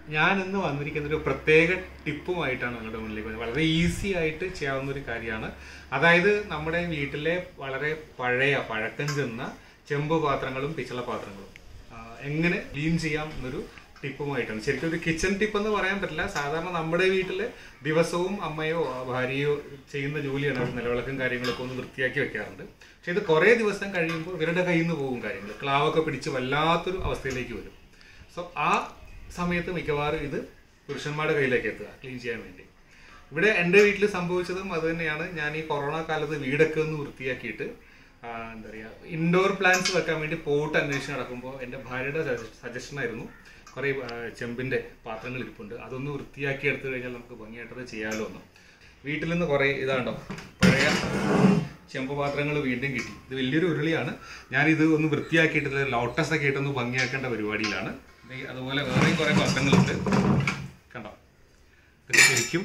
ഞാൻ ഇന്ന് വന്നിരിക്കുന്ന ഒരു പ്രത്യേക ടിപ്പുമായിട്ടാണ് നിങ്ങളുടെ മുന്നിലേക്ക് വന്നത് വളരെ ഈസി ആയിട്ട് ചെയ്യാവുന്ന ഒരു കാര്യമാണ് അതായത് നമ്മുടെ വീട്ടിലെ വളരെ പഴയ പഴക്കം ചെന്ന ചെമ്പ് പാത്രങ്ങളും പിച്ചള പാത്രങ്ങളും ആ, എങ്ങനെ ക്ലീൻ ചെയ്യാം എന്നൊരു ടിപ്പുമായിട്ടാണ് ശരിക്കും ഒരു കിച്ചൺ ടിപ്പ് എന്ന് പറയാൻ പറ്റില്ല സാധാരണ നമ്മുടെ വീട്ടിൽ ദിവസവും അമ്മയോ ഭാര്യയോ ചെയ്യുന്ന ജോലിയാണ് അവർ നിലവിളക്കും കാര്യങ്ങളൊക്കെ ഒന്ന് വൃത്തിയാക്കി വെക്കാറുണ്ട് പക്ഷെ ഇത് കുറേ ദിവസം കഴിയുമ്പോൾ ഇവരുടെ കയ്യിൽ നിന്ന് പോകും കാര്യങ്ങൾ ക്ലാവൊക്കെ പിടിച്ച് വല്ലാത്തൊരു അവസ്ഥയിലേക്ക് വരും സോ ആ സമയത്ത് മിക്കവാറും ഇത് പുരുഷന്മാരുടെ കയ്യിലേക്ക് എത്തുക ക്ലീൻ ചെയ്യാൻ വേണ്ടി ഇവിടെ എൻ്റെ വീട്ടിൽ സംഭവിച്ചതും അത് തന്നെയാണ് ഞാൻ ഈ കൊറോണ കാലത്ത് വീടൊക്കെ ഒന്ന് വൃത്തിയാക്കിയിട്ട് ആ, എന്താ പറയുക ഇൻഡോർ പ്ലാന്റ്സ് വെക്കാൻ വേണ്ടി പോട്ട് അന്വേഷിച്ച് നടക്കുമ്പോൾ എൻ്റെ ഭാര്യയുടെ സജഷൻ ആയിരുന്നു കുറേ ആ, ചെമ്പിൻ്റെ പാത്രങ്ങൾ ഇരിപ്പുണ്ട് അതൊന്ന് വൃത്തിയാക്കി എടുത്തു കഴിഞ്ഞാൽ നമുക്ക് ഭംഗിയായിട്ടത് ചെയ്യാമല്ലോ എന്ന് വീട്ടിൽ നിന്ന് കുറേ ഇതാണ്ടോ പഴയ ചെമ്പ് പാത്രങ്ങൾ വീണ്ടും കിട്ടി ഇത് വലിയൊരു ഉരുളിയാണ് ഞാനിത് ഒന്ന് വൃത്തിയാക്കിയിട്ട് ലോട്ടസ് ഒക്കെ ഇട്ടൊന്ന് ഭംഗിയാക്കേണ്ട പരിപാടിയിലാണ് ദേ അതുപോലെ വേറെയും കുറേ പാത്രങ്ങളുണ്ട് കണ്ടോ ഇത് ശരിക്കും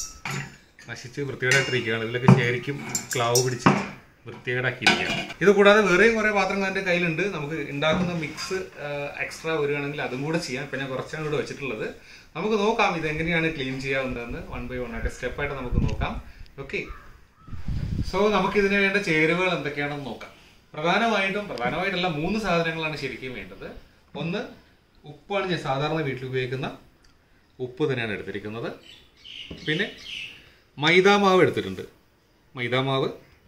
നശിച്ച് വൃത്തികേടായിട്ടിരിക്കുകയാണ് ഇതിലൊക്കെ ശരിക്കും ക്ലാവ് പിടിച്ച് വൃത്തികേടാക്കിയിരിക്കുകയാണ് ഇത് കൂടാതെ വേറെയും കുറേ പാത്രങ്ങൾ എൻ്റെ കയ്യിലുണ്ട് നമുക്ക് ഉണ്ടാക്കുന്ന മിക്സ് എക്സ്ട്രാ വരികയാണെങ്കിൽ അതും കൂടെ ചെയ്യാം ഇപ്പം ഞാൻ കുറച്ചാണ് ഇവിടെ വെച്ചിട്ടുള്ളത് നമുക്ക് നോക്കാം ഇത് എങ്ങനെയാണ് ക്ലീൻ ചെയ്യാവുന്നതെന്ന് വൺ ബൈ വൺ ആയിട്ട് സ്റ്റെപ്പായിട്ട് നമുക്ക് നോക്കാം ഓക്കെ സോ നമുക്ക് ഇതിന് വേണ്ട ചേരുവകൾ എന്തൊക്കെയാണെന്ന് നോക്കാം പ്രധാനമായിട്ടും പ്രധാനമായിട്ടല്ല മൂന്ന് സാധനങ്ങളാണ് ശരിക്കും വേണ്ടത് ഒന്ന് ഉപ്പാണ് ഞാൻ സാധാരണ വീട്ടിൽ ഉപയോഗിക്കുന്ന ഉപ്പ് തന്നെയാണ് എടുത്തിരിക്കുന്നത് പിന്നെ മൈദാമാവ് എടുത്തിട്ടുണ്ട് മൈദാമാവ്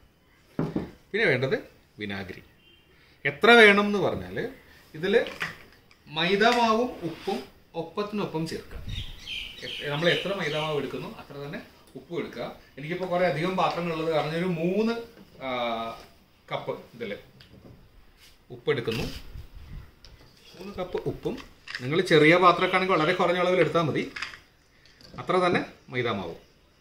പിന്നെ വേണ്ടത് വിനാഗിരി എത്ര വേണം എന്ന് പറഞ്ഞാൽ ഇതിൽ മൈദാമാവും ഉപ്പും ഒപ്പത്തിനൊപ്പം ചേർക്കുക എ- നമ്മൾ എത്ര മൈദാമാവ് എടുക്കുന്നു അത്ര തന്നെ ഉപ്പും എടുക്കുക എനിക്കിപ്പോൾ കുറേ അധികം പാത്രങ്ങളുള്ളത് കാരണം ഒരു മൂന്ന് ആ, കപ്പ് ഇതിൽ ഉപ്പ് എടുക്കുന്നു മൂന്ന് കപ്പ് ഉപ്പും നിങ്ങൾ ചെറിയ പാത്രമൊക്കെ ആണെങ്കിൽ വളരെ കുറഞ്ഞ അളവിൽ എടുത്താൽ മതി അത്ര തന്നെ മൈദാമാവും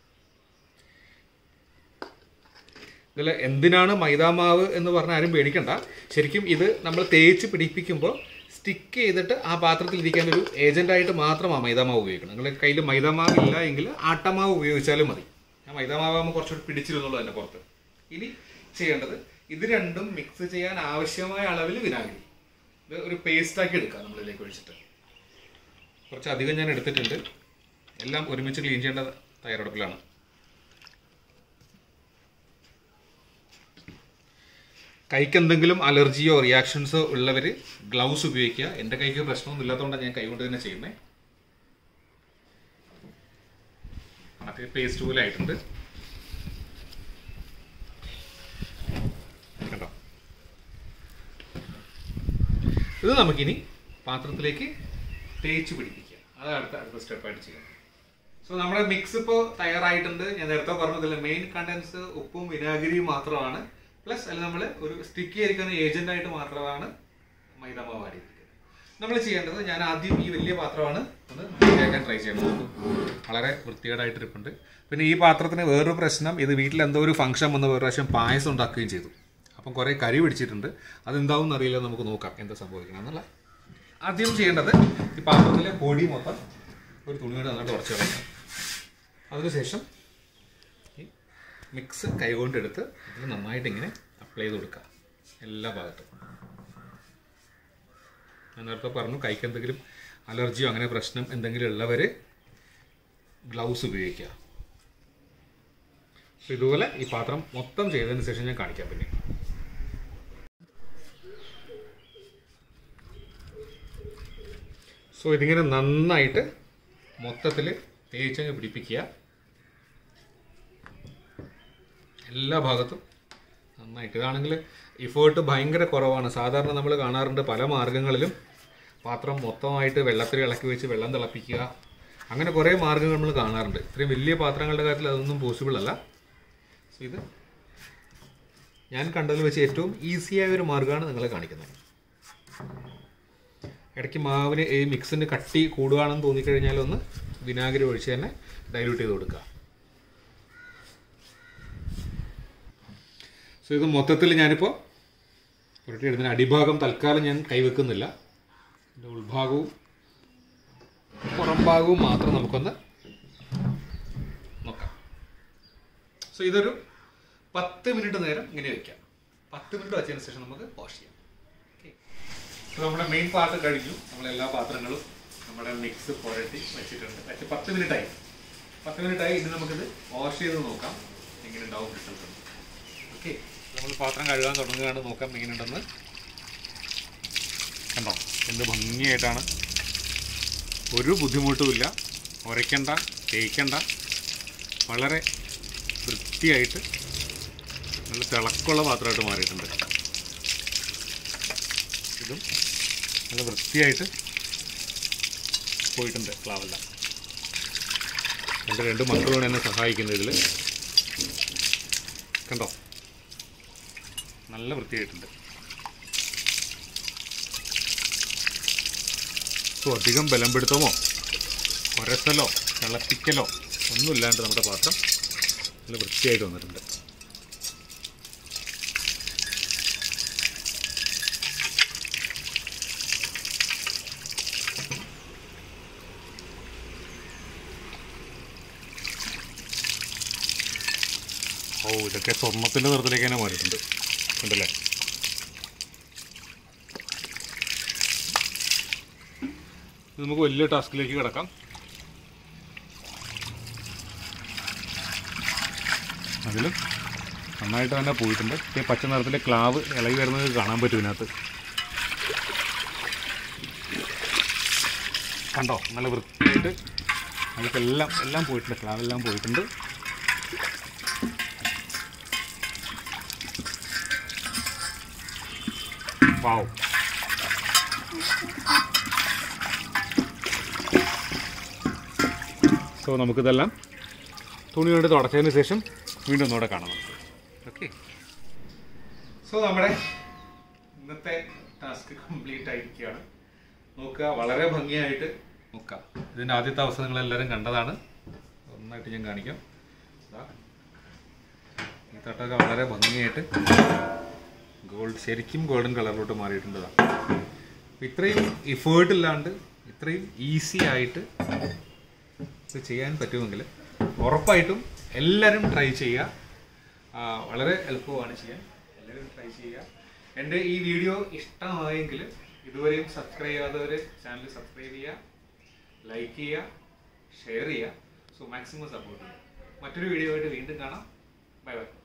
ഇതിൽ എന്തിനാണ് മൈദാമാവ് എന്ന് പറഞ്ഞാൽ ആരും പേടിക്കണ്ട ശരിക്കും ഇത് നമ്മൾ തേച്ച് പിടിപ്പിക്കുമ്പോൾ സ്റ്റിക്ക് ചെയ്തിട്ട് ആ പാത്രത്തിൽ ഇരിക്കാൻ ഒരു ഏജന്റായിട്ട് മാത്രമാണ് മൈദാമാവ് ഉപയോഗിക്കണം നിങ്ങളുടെ കയ്യിൽ മൈദാമാവ് ഇല്ല എങ്കിൽ ആട്ടമാവ് ഉപയോഗിച്ചാലും മതി ഞാൻ മൈദാമാവാകുമ്പോൾ കുറച്ചുകൂടി പിടിച്ചിരുന്നുള്ളൂ അതിൻ്റെ പുറത്ത് ഇനി ചെയ്യേണ്ടത് ഇത് രണ്ടും മിക്സ് ചെയ്യാൻ ആവശ്യമായ അളവിൽ വിനാഗിരി ഇത് ഒരു പേസ്റ്റാക്കി എടുക്കാം നമ്മളിലേക്ക് ഒഴിച്ചിട്ട് കുറച്ച് അധികം ഞാൻ എടുത്തിട്ടുണ്ട് എല്ലാം ഒരുമിച്ച് ക്ലീൻ ചെയ്യേണ്ട തയ്യാറെടുപ്പിലാണ് കൈക്ക് എന്തെങ്കിലും അലർജിയോ റിയാക്ഷൻസോ ഉള്ളവർ ഗ്ലൗസ് ഉപയോഗിക്കുക എൻ്റെ കൈക്ക് പ്രശ്നമൊന്നും ഇല്ലാത്തതുകൊണ്ടാണ് ഞാൻ കൈ കൊണ്ട് തന്നെ ചെയ്യുന്നത് അത് പേസ്റ്റ് പോലെ ആയിട്ടുണ്ട് കണ്ടോ ഇത് നമുക്കിനി പാത്രത്തിലേക്ക് തേച്ച് പിടിപ്പിക്കുക അതാണ് അടുത്ത അടുത്ത സ്റ്റെപ്പായിട്ട് ചെയ്യുന്നത് സോ നമ്മുടെ മിക്സ് ഇപ്പോൾ തയ്യാറായിട്ടുണ്ട് ഞാൻ നേരത്തെ പറഞ്ഞതിൽ മെയിൻ കണ്ടൻസ് ഉപ്പും വിനാഗിരിയും മാത്രമാണ് പ്ലസ് അതിൽ നമ്മൾ ഒരു സ്റ്റിക്ക് ചെയ്തിരിക്കുന്ന ഏജന്റ് ആയിട്ട് മാത്രമാണ് മൈദാമാവ് ആഡ് ചെയ്തിരിക്കുന്നത് നമ്മൾ ചെയ്യേണ്ടത് ഞാൻ ആദ്യം ഈ വലിയ പാത്രമാണ് ഒന്ന് വൃത്തിയാക്കാൻ ട്രൈ ചെയ്യണം നോക്കൂ വളരെ വൃത്തികേടായിട്ടിരിപ്പുണ്ട് പിന്നെ ഈ പാത്രത്തിന് വേറൊരു പ്രശ്നം ഇത് വീട്ടിൽ എന്തോ ഒരു ഫംഗ്ഷൻ വന്ന ഒരു പ്രാവശ്യം പായസം ഉണ്ടാക്കുകയും ചെയ്തു അപ്പം കുറേ കരി പിടിച്ചിട്ടുണ്ട് അതെന്താവും എന്നറിയില്ല നമുക്ക് നോക്കാം എന്താ സംഭവിക്കണം എന്നുള്ള ആദ്യം ചെയ്യേണ്ടത് ഈ പാത്രത്തിലെ പൊടി മൊത്തം ഒരു തുണിയുടെ നന്നായിട്ട് ഉറച്ചു കളയാം അതിനുശേഷം ഈ മിക്സ് കൈകൊണ്ട് എടുത്ത് ഇതിൽ നന്നായിട്ട് ഇങ്ങനെ അപ്ലൈ ചെയ്ത് കൊടുക്കുക എല്ലാ ഭാഗത്തും ഞാൻ നേരത്തെ പറഞ്ഞു കൈക്ക് എന്തെങ്കിലും അലർജിയോ അങ്ങനെ പ്രശ്നം എന്തെങ്കിലും ഉള്ളവർ ഗ്ലൗസ് ഉപയോഗിക്കുക അപ്പോൾ ഇതുപോലെ ഈ പാത്രം മൊത്തം ചെയ്തതിന് ശേഷം ഞാൻ കാണിക്കാം പിന്നെ സോ ഇതിങ്ങനെ നന്നായിട്ട് മൊത്തത്തിൽ തേച്ചങ്ങ് പിടിപ്പിക്കുക എല്ലാ ഭാഗത്തും നന്നായിട്ട് ഇതാണെങ്കിൽ ഇഫേർട്ട് ഭയങ്കര കുറവാണ് സാധാരണ നമ്മൾ കാണാറുണ്ട് പല മാർഗങ്ങളിലും പാത്രം മൊത്തമായിട്ട് വെള്ളത്തിൽ ഇളക്കി വെച്ച് വെള്ളം തിളപ്പിക്കുക അങ്ങനെ കുറേ മാർഗ്ഗങ്ങൾ നമ്മൾ കാണാറുണ്ട് ഇത്രയും വലിയ പാത്രങ്ങളുടെ കാര്യത്തിൽ അതൊന്നും പോസിബിൾ അല്ല സോ ഇത് ഞാൻ കണ്ടതിൽ വെച്ച് ഏറ്റവും ഈസിയായ ഒരു മാർഗ്ഗമാണ് നിങ്ങളെ കാണിക്കുന്നത് ഇടയ്ക്ക് മാവിന് ഈ മിക്സിന് കട്ടി കൂടുകയാണെന്ന് തോന്നിക്കഴിഞ്ഞാൽ ഒന്ന് വിനാഗിരി ഒഴിച്ച് തന്നെ ഡൈല്യൂട്ട് ചെയ്ത് കൊടുക്കുക സോ ഇത് മൊത്തത്തിൽ ഞാനിപ്പോൾ പുരട്ടി എടുത്തതിന് അടിഭാഗം തൽക്കാലം ഞാൻ കൈവെക്കുന്നില്ല ഇതിൻ്റെ ഉൾഭാഗവും പുറം ഭാഗവും മാത്രം നമുക്കൊന്ന് നോക്കാം സോ ഇതൊരു പത്ത് മിനിറ്റ് നേരം ഇങ്ങനെ വെക്കാം പത്ത് മിനിറ്റ് വെച്ചതിന് ശേഷം നമുക്ക് വാഷ് ചെയ്യാം ഓക്കെ സോ നമ്മുടെ മെയിൻ പാർട്ട് കഴിഞ്ഞു നമ്മൾ എല്ലാ പാത്രങ്ങളും നമ്മുടെ മിക്സ് പുരട്ടി വെച്ചിട്ടുണ്ട് വെച്ച് പത്ത് മിനിറ്റായി പത്ത് മിനിറ്റായി ഇനി നമുക്കിത് വാഷ് ചെയ്ത് നോക്കാം എങ്ങനെ ഉണ്ടാവും റിസൾട്ട് ഓക്കെ നമ്മൾ പാത്രം കഴുകാൻ തുടങ്ങുകയാണ് നോക്കാം എങ്ങനെയുണ്ടെന്ന് കണ്ടോ എന്ത് ഭംഗിയായിട്ടാണ് ഒരു ബുദ്ധിമുട്ടുമില്ല ഉരയ്ക്കണ്ട തേയ്ക്കണ്ട വളരെ വൃത്തിയായിട്ട് നല്ല തിളക്കമുള്ള പാത്രമായിട്ട് മാറിയിട്ടുണ്ട് ഇതും നല്ല വൃത്തിയായിട്ട് പോയിട്ടുണ്ട് ക്ലാവെല്ലാം എൻ്റെ രണ്ട് മക്കളുമാണ് എന്നെ സഹായിക്കുന്നത് ഇതിൽ കണ്ടോ നല്ല വൃത്തിയായിട്ടുണ്ട് സോ അധികം ബലം പിടുത്തമോ ഒരസലോ തിളപ്പിക്കലോ ഒന്നുമില്ലാണ്ട് നമ്മുടെ പാത്രം നല്ല വൃത്തിയായിട്ട് വന്നിട്ടുണ്ട് ഓ ഇതൊക്കെ സ്വർണത്തിൻ്റെ നിറത്തിലേക്ക് തന്നെ മാറിയിട്ടുണ്ട് ഉണ്ടല്ലേ ഇത് നമുക്ക് വലിയ ടാസ്കിലേക്ക് കിടക്കാം അതിൽ നന്നായിട്ട് തന്നെ പോയിട്ടുണ്ട് ഈ പച്ച നിറത്തിലെ ക്ലാവ് ഇളകി വരുന്നത് കാണാൻ പറ്റും ഇതിനകത്ത് കണ്ടോ നല്ല വൃത്തിയായിട്ട് അതിലെല്ലാം എല്ലാം പോയിട്ടുണ്ട് ക്ലാവെല്ലാം പോയിട്ടുണ്ട് വാവ് സോ നമുക്കിതെല്ലാം തുണി കൊണ്ട് തുടച്ചതിന് ശേഷം വീണ്ടും ഒന്നുകൂടെ കാണാം നമുക്ക് ഓക്കെ സോ നമ്മുടെ ഇന്നത്തെ ടാസ്ക് കംപ്ലീറ്റ് ആയിരിക്കുകയാണ് നോക്കുക വളരെ ഭംഗിയായിട്ട് നോക്കുക ഇതിൻ്റെ ആദ്യത്തെ അവസ്ഥ നിങ്ങൾ എല്ലാവരും കണ്ടതാണ് ഒന്നായിട്ട് ഞാൻ കാണിക്കാം ദാ. ഈ തട്ടൊക്കെ വളരെ ഭംഗിയായിട്ട് ഗോൾഡ് ശരിക്കും ഗോൾഡൻ കളറിലോട്ട് മാറിയിട്ടുണ്ട് ദാ. അപ്പൊ ഇത്രയും ഇഫേർട്ട് ഇല്ലാണ്ട് ഇത്രയും ഈസി ആയിട്ട് ഇത് ചെയ്യാൻ പറ്റുമെങ്കിൽ ഉറപ്പായിട്ടും എല്ലാവരും ട്രൈ ചെയ്യുക ആ, വളരെ എളുപ്പമാണ് ചെയ്യാൻ എല്ലാവരും ട്രൈ ചെയ്യുക എൻ്റെ ഈ വീഡിയോ ഇഷ്ടമായെങ്കിൽ ഇതുവരെയും സബ്സ്ക്രൈബ് ചെയ്യാത്തവർ ചാനൽ സബ്സ്ക്രൈബ് ചെയ്യുക ലൈക്ക് ചെയ്യുക ഷെയർ ചെയ്യുക സോ മാക്സിമം സപ്പോർട്ട് ചെയ്യുക മറ്റൊരു വീഡിയോ ആയിട്ട് വീണ്ടും കാണാം ബൈ ബൈ